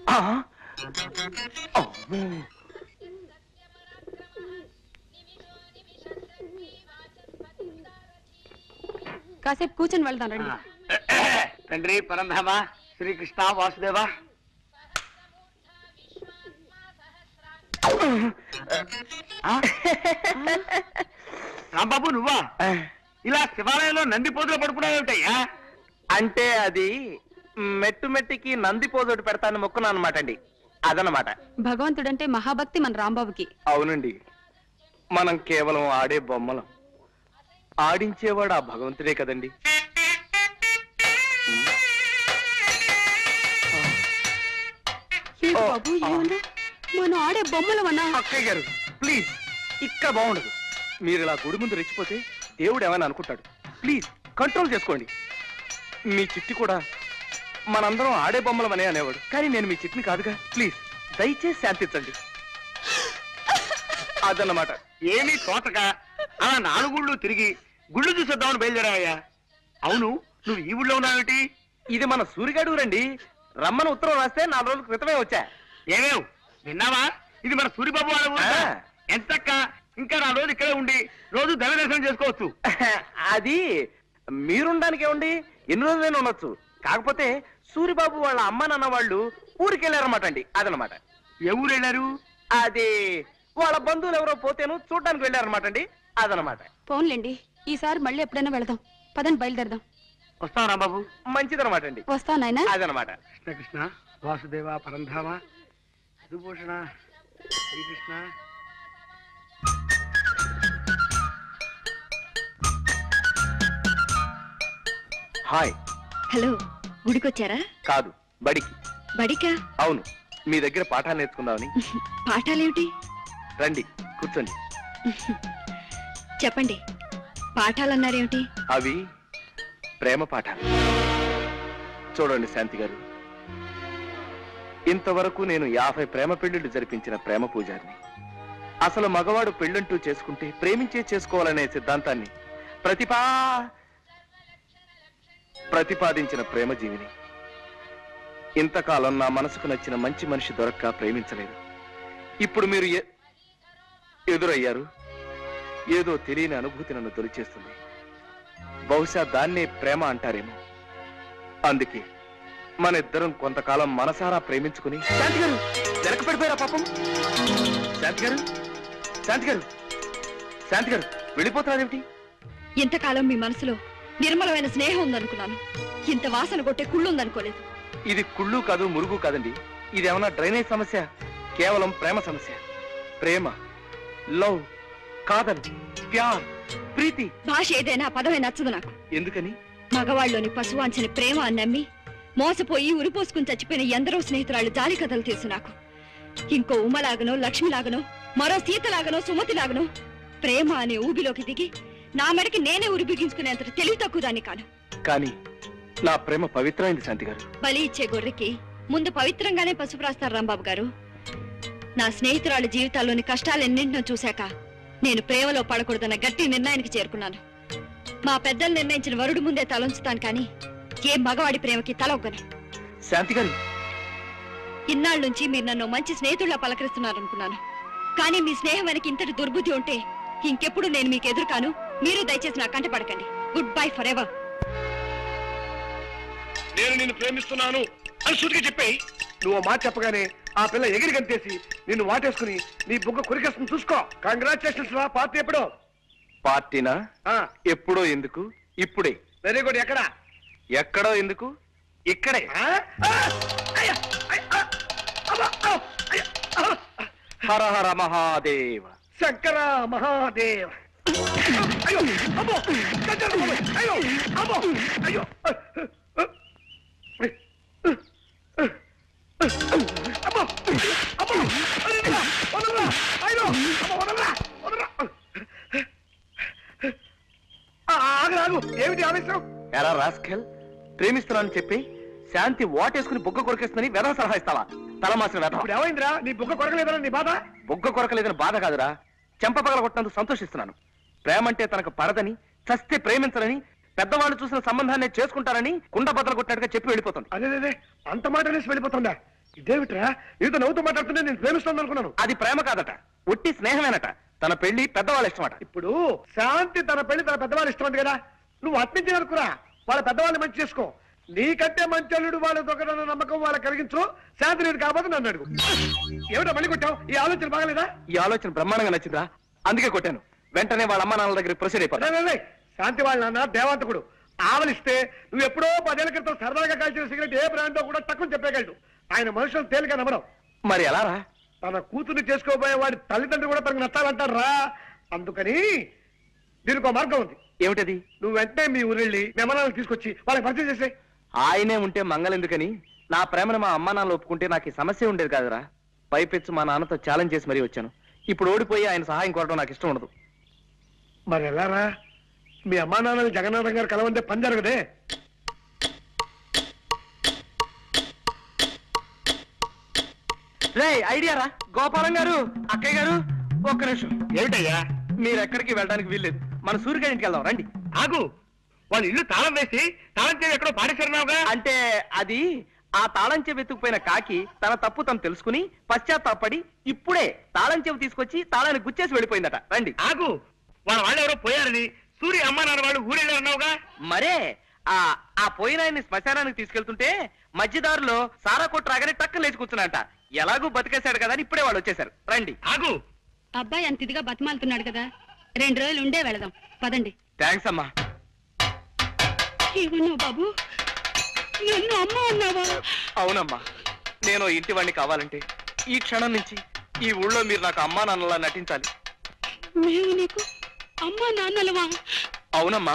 ఆ? అమ్మో. కాసేపు కూర్చొని వెళ్దాం రండి తండ్రి పరంధామ శ్రీకృష్ణ వాసుదేవ ఆ? రాంబాబు నువ్వా ఇలా శివాలయంలో నంది పోతులు పడుకున్నావేమిటయ్యా అంటే అది మెట్టు మెట్టికి నంది పోజోటి పెడతాను మొక్కున్నాను అనమాట అండి అదనమాట భగవంతుడంటే మహాభక్తి మన రాంబాబుకి అవునండి మనం కేవలం ఆడే బొమ్మలం ఆడించేవాడు ఆ భగవంతుడే కదండి ఏ బాబు ఏమన్నా మనం ఆడే బొమ్మలమన్నా అక్కయ్య గారు ప్లీజ్ ఇక్కడ బాగుండదు మీరు ఇలా గుడి ముందు రెచ్చిపోతే దేవుడు ఏమైనా అనుకుంటాడు ప్లీజ్ కంట్రోల్ చేసుకోండి మీ చిట్టి కూడా మనందరం ఆడే బొమ్మలమనే అనేవాడు కానీ నేను మీ చిట్టిని కాదుగా ప్లీజ్ దయచేసి శాంతించండి అదన్నమాట ఏమీ తోటక అలా నాలుగు గుళ్ళు తిరిగి గుళ్ళు చూసేద్దామని బయలుదేరావయ్యా అవును నువ్వు ఈ ఊళ్ళో ఉన్నావేమిటి ఇది మన సూరిగాడు రండి రమ్మని ఉత్తరం రాస్తే నాలుగు రోజుల క్రితమే వచ్చా ఏమేవ్ విన్నావా ఇది మన సూరిబాబు వాళ్ళ ఊరు ఆ. ఎంతక్క ఇంకా నా రోజు ఇక్కడే ఉండి రోజు దైవ దర్శనం చేసుకోవచ్చు అది మీరుండడానికి ఏముంది ఎన్ని రోజులైనా ఉండొచ్చు కాకపోతే సూరిబాబు వాళ్ళ అమ్మ నాన్న వాళ్ళు ఊరికి వెళ్ళారన్నమాట అండి అదనమాట ఏ ఊరు వెళ్ళారు అది వాళ్ళ బంధువులు ఎవరో పోతేను చూడడానికి వెళ్ళారన్నమాట అండి అదనమాట పోన్లేండి ఈసారి మళ్ళీ ఎప్పుడైనా వెళదాం పదండి బయలుదేరదాం వస్తాం రాంబాబు మంచిదనమాట అండి వస్తా నాయనా అదనమాట కృష్ణ కృష్ణ వాసుదేవ పరంధామ మధుభూషణ శ్రీకృష్ణ హాయ్ హలో గుడికొచ్చారా కాదు బడికి బడికా అవును మీ దగ్గర పాఠాలు నేర్చుకుందామని పాఠాలేమిటి రండి కూర్చోండి చెప్పండి పాఠాలన్నారేమిటి అవి ప్రేమ పాఠాలు చూడండి శాంతి గారు ఇంతవరకు నేను యాభై ప్రేమ పెళ్లిళ్ళు జరిపించిన ప్రేమ పూజారిని అసలు మగవాడు పెళ్ళంటూ చేసుకుంటే ప్రేమించే చేసుకోవాలనే సిద్ధాంతాన్ని ప్రతిపా ప్రతిపాదించిన ప్రేమ జీవిని ఇంతకాలం నా మనసుకు నచ్చిన మంచి మనిషి దొరక్క ప్రేమించలేదు ఇప్పుడు మీరు ఎ- ఎదురయ్యారు ఏదో తెలియని అనుభూతి నన్ను తొలిచేస్తుంది బహుశా దాన్నే ప్రేమ అంటారేమో అందుకే మన ఇద్దరం కొంతకాలం మనసారా ప్రేమించుకుని శాంతి గారు వెనక పడిపోయారా పాపం శాంతి గారు శాంతి గారు శాంతి గారు వెళ్ళిపోతున్నారేమిటి ఇంతకాలం మీ మనసులో నిర్మలమైన స్నేహం ఉందనుకున్నాను ఇంత వాసన కొట్టే కుళ్ళు ఉందనుకోలేదు ఇది కుళ్ళు కాదు మురుగు కాదండి ఇది ఏమన్నా డ్రైనేజ్ సమస్య కేవలం ప్రేమ సమస్య ప్రేమ లవ్ కాదల్ ప్యార్ ప్రీతి భాష ఏదైనా ఆ పదమే నచ్చదు నాకు ఎందుకని మగవాళ్ళలోని పశువాంచని ప్రేమ అని నమ్మి మోసపోయి ఉరిపోసుకుని చచ్చిపోయిన ఎందరో స్నేహితురాళ్ళు జాలి కథలు తెలుసు నాకు ఇంకో ఉమలాగనో లక్ష్మిలాగనో మరో సీతలాగనో సుమతిలాగనో ప్రేమ అనే ఊబిలోకి దిగి నా మెడకి నేనే ఉరి బిగించుకునేంత తెలివి తక్కువ దాన్ని కాను కానీ నా ప్రేమ పవిత్రమైంది శాంతి గారు బలి ఇచ్చే గొర్రెకి ముందు పవిత్రంగానే పసుపు రాస్తారు రాంబాబు గారు నా స్నేహితురాళ్ళ జీవితాల్లోని కష్టాలెన్నింటినో చూశాక నేను ప్రేమలో పడకూడదన్న గట్టి నిర్ణయానికి చేరుకున్నాను మా పెద్దలు నిర్ణయించిన వరుడు ముందే తలంచుతాను కానీ ఏ మగవాడి ప్రేమకి తలొగ్గను శాంతి గారు ఇన్నాళ్ళ నుంచి మీరు నన్ను మంచి స్నేహితుల్లా పలకరిస్తున్నారనుకున్నాను కానీ మీ స్నేహం వెనక ఇంతటి దుర్బుద్ధి ఉంటే ఇంకెప్పుడు నేను మీకు ఎదురు కాను మీరు దయచేసి నా కంట పడకండి గుడ్ బై ఫర్ ఎవర్ నేను నిన్ను ప్రేమిస్తున్నాను అని సూటిగా చెప్పాయి నువ్వు ఆ మాట చెప్పగానే ఆ పిల్ల ఎగిరి గంతేసి నిన్ను వాటేసుకుని నీ బుగ్గ కొరికేస్తుంది చూసుకో కంగ్రాచులేషన్స్ రా పార్టీ ఎప్పుడో పార్టీనా ఎప్పుడో ఎందుకు ఇప్పుడే వెరీ గుడ్ ఎక్కడ ఎక్కడో ఎందుకు ఇక్కడే ఆ? ఆ! అయ్యా! అయ్య! ఆ! అబ్బా! ఆ! అయ్య! ఆ! హర హర మహాదేవ శంకర మహాదేవ్ అయ్యో అమ్మో శంకర మహాదేవ్! అయ్యో అమ్మో అయ్యో అమ్మో అమ్మో వదలరా! వదలరా! అయ్యో అమ్మో వదలరా! వదలరా! ఆ, ఆగు ఆగు ఏమిటి ఆవేశం ఎరా రాస్కెల్ ప్రేమిస్తున్నానని చెప్పి శాంతి వాటేసుకుని బుగ్గ కొరికేస్తుందని వెధవ సలహా ఇస్తావా తలమాసిన వెధవ ఇప్పుడు ఏమైందిరా నీ బుగ్గ కొరకలేదరా నీ బాధ బుగ్గ కొరకలేదని బాధ కాదురా చెంప పగల కొట్టినందుకు సంతోషిస్తున్నాను ప్రేమంటే తనకు పడదని చస్తే ప్రేమించరని పెద్దవాళ్ళు చూసిన సంబంధాన్ని చేసుకుంటారని కుండ బద్దలు కొట్టినట్టుగా చెప్పి వెళ్ళిపోతుంది అదే అదే అంత మాట అనేసి వెళ్ళిపోతుందా ఇదేమిట్రా నీతో నవ్వుతూ మాట్లాడుతుంటే నేను ప్రేమిస్తాను అనుకున్నాను అది ప్రేమ కాదట ఒట్టి స్నేహమేనట తన పెళ్లి పెద్దవాళ్ళ ఇష్టమట ఇప్పుడు శాంతి తన పెళ్లి తన పెద్దవాళ్ళు ఇష్టం ఉంది కదా నువ్వు అట్నుంచి అనుకురా వాళ్ళ పెద్దవాళ్ళని మంచి చేసుకో నీకంటే మంచి అల్లుడు వాళ్ళ దొంగదన్న నమ్మకం వాళ్ళకి కలిగించు శాంతి నేను కాబట్టి నన్ను అడుగు ఏమిటో మళ్ళీ కొట్టావు ఈ ఆలోచన బాగలేదా ఈ ఆలోచన బ్రహ్మాండంగా నచ్చిందా అందుకే కొట్టాను వెంటనే వాళ్ళ అమ్మ నాన్నల దగ్గర ప్రొసీడ్ అయిపోతా రే, రే, రే. శాంతి వాళ్ళ నాన్న దేవాంతకుడు ఆవలిస్తే నువ్వు ఎప్పుడో పదేళ్ల క్రితం సరదాగా కాల్చిన సిగరెట్ ఏ బ్రాండో కూడా తక్కువ చెప్పగలడు ఆయన మనుషులు తేలిక నమ్మడం మరి ఎలా రా తన కూతుర్ని చేసుకోబోయే వాడి తల్లిదండ్రులు కూడా తనకు నచ్చాలంటారు రా అందుకని దీనికి ఒక మార్గం ఉంది ఏమిటది నువ్వు వెంటనే మీ ఊరెళ్ళి మెమనాలను తీసుకొచ్చి వాళ్ళకి పరిచయం చేసే ఆయనే ఉంటే మంగళెందుకని నా ప్రేమను మా అమ్మ నాన్న ఒప్పుకుంటే నాకు ఈ సమస్య ఉండేది కాదురా పైపెచ్చు మా నాన్నతో ఛాలెంజ్ చేసి మరీ వచ్చాను ఇప్పుడు ఓడిపోయి ఆయన సహాయం కోరడం నాకు ఇష్టం ఉండదు మరి ఎలారా మీ అమ్మా నాన్నని జగన్నాథం గారు కలవంటే పని జరగదే రే ఐడియా రా గోపాలం గారు అక్కయ్య గారు ఒక్క నిమిషం ఏమిటయ్యా మీరు ఎక్కడికి వెళ్ళడానికి వీల్లేదు మన సూర్యగారి ఇంటికి వెళ్దాం రండి ఆగు వాళ్ళు ఇల్లు తాళం వేసి తాళం చేసి ఎక్కడో పాడేశారున్నావుగా అంటే అది ఆ తాళం చెవి ఎత్తుకుపోయిన కాకి తన తప్పు తను తెలుసుకుని పశ్చాత్తాపడి ఇప్పుడే తాళం చెవి తీసుకొచ్చి తాళాన్ని గుచ్చేసి వెళ్ళిపోయిందట రండి ఆగు వాళ్ళ వాళ్ళు ఎవరో పోయారని సూర్య అమ్మా నాన్న వాళ్ళు ఊరెళ్ళారన్నావుగా మరే ఆ ఆ పోయిన ఆయన్ని శ్మశానానికి తీసుకెళ్తుంటే మధ్యదారిలో సారా కొట్టు రాగానే టక్కన లేచి కూర్చున్నాంట ఎలాగూ బతికేశాడు కదా అని ఇప్పుడే వాళ్ళు వచ్చేసారు రండి ఆగు అబ్బాయి అంత ఇదిగా బతిమాలుతున్నాడు కదా రెండు రోజులు ఉండే వెళదాం పదండి థ్యాంక్స్ అమ్మా ఏమన్నావు బాబు నన్ను అమ్మ అన్నావా అవునమ్మా నేను ఇంటి వాడిని కావాలంటే ఈ క్షణం నుంచి ఈ ఊళ్ళో మీరు నాకు అమ్మా నాన్నలా నటించాలి మేము నీకు అమ్మ నాన్నలవా అవునమ్మా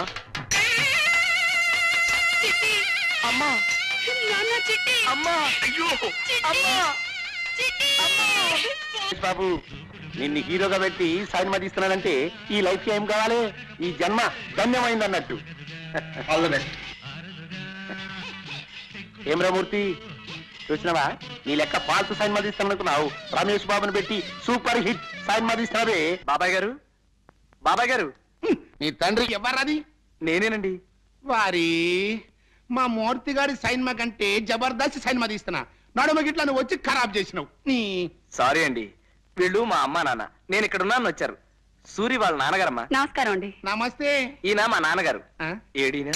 చిట్టి అమ్మా నాన్న చిట్టి అమ్మా అయ్యో అమ్మా చిట్టి బాబు నిన్ను హీరోగా పెట్టి సినిమా తీస్తున్నానంటే ఈ లైఫ్ ఏం కావాలి ఈ జన్మ ధన్యమైంది అన్నట్టు ఆల్ ద బెస్ట్ ఏం రామూర్తి చూసినావా నీ లెక్క ఫాల్తు సినిమా తీస్తాననుకున్నావు రమేష్ బాబుని పెట్టి సూపర్ హిట్ సినిమా తీస్తున్నావే బాబాయ్ గారు బాబాయ్ గారు నీ తండ్రి ఎవర్రాది నేనేనండి వారి మా మూర్తి గారి సైన్మా కంటే జబర్దస్త్ సైన్మా తీస్తున్నా నడుమ గిట్ల నువ్వు వచ్చి ఖరాబ్ చేసినావు నీ సారీ అండి వీళ్ళు మా అమ్మా నాన్న నేను ఇక్కడ ఉన్నాను వచ్చారు సూరి వాళ్ళ నాన్నగారమ్మా నమస్కారం అండి నమస్తే ఈయన మా నాన్నగారు ఆ? ఏడీనా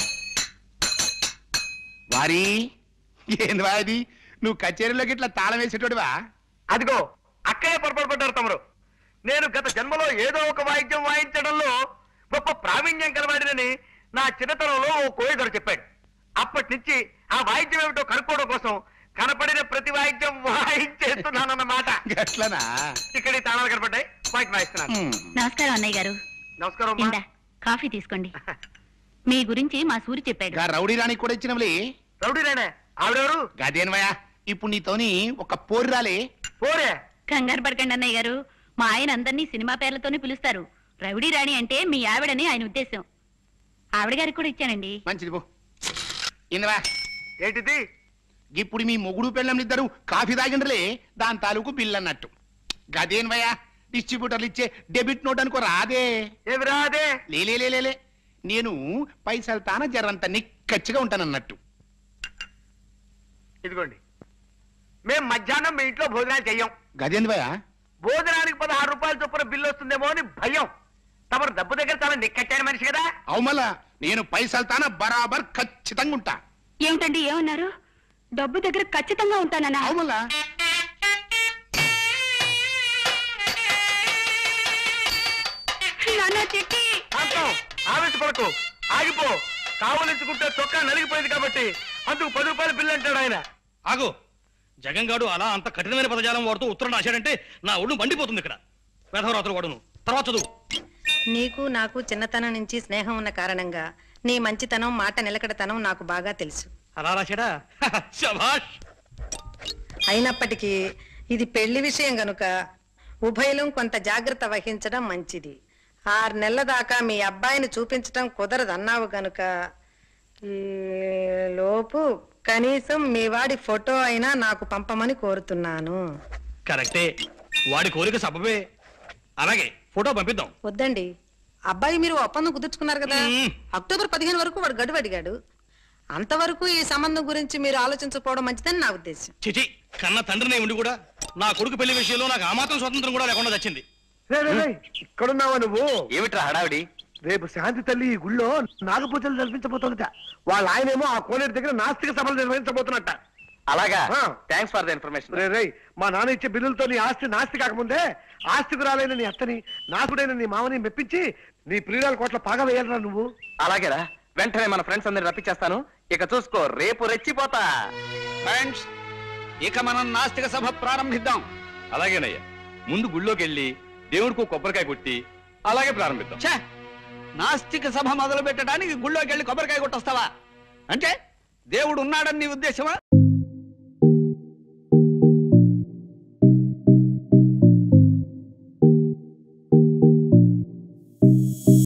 వారి ఏంది అది నువ్వు కచేరీలో గిట్ల తాళం వేసేటోడివా అదిగో అక్కడే పొరపాటు పడ్డారు తమరు నేను గత జన్మలో ఏదో ఒక వాయిద్యం వాయించడంలో గొప్ప ప్రావీణ్యం కలవాడినని నా చిన్నతనంలో ఓ కోయిదరు చెప్పాడు అప్పటి నుంచి ఆ వాయిద్యం ఏమిటో కనుక్కోవడం కోసం కనపడిన ప్రతి వాయిద్యం వాయించేస్తున్నానన్నమాట గట్లనా ఇక్కడ ఈ తాళాలు కనపడ్డాయి వాయిద్యం వాయిస్తున్నాను హ్మ్. నమస్కారం అన్నయ్య గారు నమస్కారం అమ్మా. ఇందా కాఫీ తీసుకోండి మీ గురించి మా సూరి చెప్పాడు గా రౌడీ రాణి కూడా ఇచ్చినవులే రౌడీ నేనే ఆవిడెవరు గదేనవయ్యా ఇప్పుడు నీతోని ఒక పోరు రాలే పోరే కంగారు పడకండి అన్నయ్య గారు మా ఆయన అందరినీ సినిమా పేర్లతోనే పిలుస్తారు రౌడీ రాణి అంటే మీ ఆవిడని ఆయన ఉద్దేశం ఆవిడ గారికి కూడా ఇచ్చానండి మంచిది పో ఇందవా ఏంటిది ఇప్పుడు మీ మొగుడు పెళ్ళం ఇద్దరు కాఫీ తాగిండ్రలే దాని తాలూకు బిల్ అన్నట్టు గదేనవయ్యా డిస్ట్రిబ్యూటర్లు ఇచ్చే డెబిట్ నోట్ అనుకో రాదే ఏమి రాదే లేలే లే, లే, లే. నేను పైసలు తాన జరంత నిక్కచ్చిగా ఉంటానన్నట్టు ఇదిగోండి మేము మధ్యాహ్నం మీ ఇంట్లో భోజనాలు చెయ్యం గదేంద్వయ్యా భోజనానికి పదహారు రూపాయల చొప్పున బిల్లు వస్తుందేమో అని భయం తమరు డబ్బు దగ్గర చాలా నిక్కచ్చారు మనిషి కదా అవుమలా నేను పైసలు తాన బరాబర్ ఖచ్చితంగా ఉంటా ఏమిటండి ఏమన్నారు డబ్బు దగ్గర ఖచ్చితంగా ఉంటానన్నా అవుమలా నాన్న చిట్టి శాంతం ఆవేశపడకు ఆగిపో కావలించుకుంటే చొక్కా నలిగిపోయింది కాబట్టి అందుకు పది రూపాయల బిల్లు అంటాడు ఆయన ఆగు జగంగాడు అలా అంత కఠినమైన పదజాలం వాడుతూ ఉత్తరం రాశాడంటే నా ఒళ్ళు మండిపోతుంది ఇక్కడ వేధవరాత్రులు వాడును తర్వాత చదువు నీకు నాకు చిన్నతనం నుంచి స్నేహం ఉన్న కారణంగా నీ మంచితనం మాట నిలకడతనం నాకు బాగా తెలుసు అలా రాశాడా శభాష్ అయినప్పటికీ ఇది పెళ్లి విషయం గనుక ఉభయలం కొంత జాగ్రత్త వహించడం మంచిది ఆరు నెలల దాకా మీ అబ్బాయిని చూపించటం కుదరదన్నావు గనుక ఈ లోపు కనీసం మీ వాడి ఫోటో అయినా నాకు పంపమని కోరుతున్నాను కరెక్టే వాడి కోరిక సబబే అలాగే ఫోటో పంపిద్దాం వద్దండి అబ్బాయి మీరు ఒప్పందం కుదుర్చుకున్నారు కదా మ్మ్. అక్టోబర్ పదిహేను వరకు వాడు గడువు అడిగాడు అంతవరకు ఈ సంబంధం గురించి మీరు ఆలోచించకపోవడం మంచిదని నా ఉద్దేశం చిచి కన్న తండ్రినే ఉండి కూడా నా కొడుకు పెళ్లి విషయంలో నాకు ఆ మాత్రం స్వతంత్రం కూడా లేకుండా వచ్చింది ఇక్కడున్నావా నువ్వు ఏమిట్రా హడావిడి రేపు శాంతి తల్లి ఈ గుళ్ళో నాగపూజలు జరిపించబోతుందట వాళ్ళ ఆయనేమో ఆ కోనేరు దగ్గర నాస్తిక సభలు నిర్వహించబోతున్నట్ట అలాగా ఆ. థ్యాంక్స్ ఫర్ ద ఇన్ఫర్మేషన్ రే రేయ్ మా నాన్న ఇచ్చే బిల్లులతో నీ ఆస్తి నాస్తి కాకముందే ఆస్తికురాలైన నీ అత్తని నాకుడైన నీ మామని మెప్పించి నీ ప్రియురాల కోట్ల పాగా వేయాలరా నువ్వు అలాగేరా వెంటనే మన ఫ్రెండ్స్ అందరిని రప్పించేస్తాను ఇక చూసుకో రేపు రెచ్చిపోతా ఫ్రెండ్స్ ఇక మనం నాస్తిక సభ ప్రారంభిద్దాం అలాగేనయ్యా ముందు గుళ్ళోకి వెళ్ళి దేవుడికి కొబ్బరికాయ కొట్టి అలాగే ప్రారంభిద్దాం ఛే నాస్తిక సభ మొదలు పెట్టడానికి గుళ్ళోకి వెళ్ళి కొబ్బరికాయ కొట్టొస్తావా అంటే దేవుడు ఉన్నాడని నీ ఉద్దేశమా